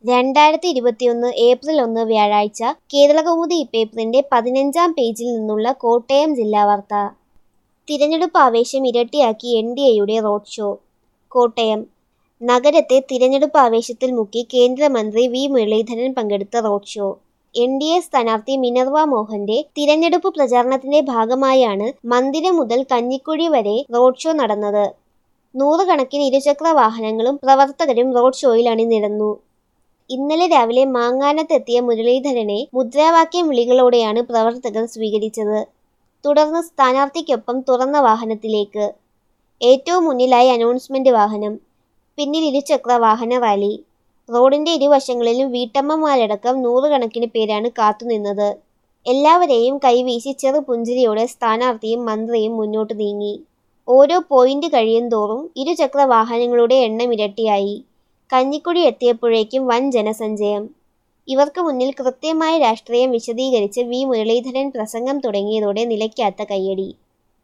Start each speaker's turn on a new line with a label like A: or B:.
A: രണ്ടായിരത്തി ഇരുപത്തിയൊന്ന് ഏപ്രിൽ ഒന്ന് വ്യാഴാഴ്ച കേരളകൗമുദി പേപ്പറിന്റെ പതിനഞ്ചാം പേജിൽ നിന്നുള്ള കോട്ടയം ജില്ലാ വാർത്ത തിരഞ്ഞെടുപ്പ് ആവേശം ഇരട്ടിയാക്കി എൻ ഡി എയുടെ റോഡ് ഷോ കോട്ടയം നഗരത്തെ തിരഞ്ഞെടുപ്പ് ആവേശത്തിൽ മുക്കി കേന്ദ്രമന്ത്രി വി മുരളീധരൻ പങ്കെടുത്ത road show N D A സ്ഥാനാർത്ഥി മിനർവ മോഹന്റെ തിരഞ്ഞെടുപ്പ് പ്രചാരണത്തിന്റെ ഭാഗമായാണ് മന്ദിരം മുതൽ കഞ്ഞിക്കുഴി വരെ റോഡ് ഷോ നടന്നത് നൂറുകണക്കിന് ഇരുചക്ര വാഹനങ്ങളും പ്രവർത്തകരും റോഡ് ഷോയിൽ അണിനിരന്നു ഇന്നലെ രാവിലെ മാങ്ങാനത്തെത്തിയ മുരളീധരനെ മുദ്രാവാക്യം വിളികളോടെയാണ് പ്രവർത്തകർ സ്വീകരിച്ചത് തുടർന്ന് സ്ഥാനാർത്ഥിക്കൊപ്പം തുറന്ന വാഹനത്തിലേക്ക് ഏറ്റവും മുന്നിലായി അനൗൺസ്മെന്റ് വാഹനം പിന്നിൽ ഇരുചക്ര വാഹന റാലി റോഡിന്റെ ഇരുവശങ്ങളിലും വീട്ടമ്മമാരടക്കം നൂറുകണക്കിന് പേരാണ് കാത്തുനിന്നത് എല്ലാവരെയും കൈവീശി ചെറു പുഞ്ചിരിയോടെ സ്ഥാനാർത്ഥിയും മന്ത്രിയും മുന്നോട്ട് നീങ്ങി ഓരോ പോയിന്റ് കഴിയുന്തോറും ഇരുചക്ര വാഹനങ്ങളുടെ എണ്ണം ഇരട്ടിയായി കഞ്ഞിക്കുഴി എത്തിയപ്പോഴേക്കും വൻ ജനസഞ്ചയം ഇവർക്ക് മുന്നിൽ കൃത്യമായ രാഷ്ട്രീയം വിശദീകരിച്ച് വി മുരളീധരൻ പ്രസംഗം തുടങ്ങിയതോടെ നിലയ്ക്കാത്ത കയ്യടി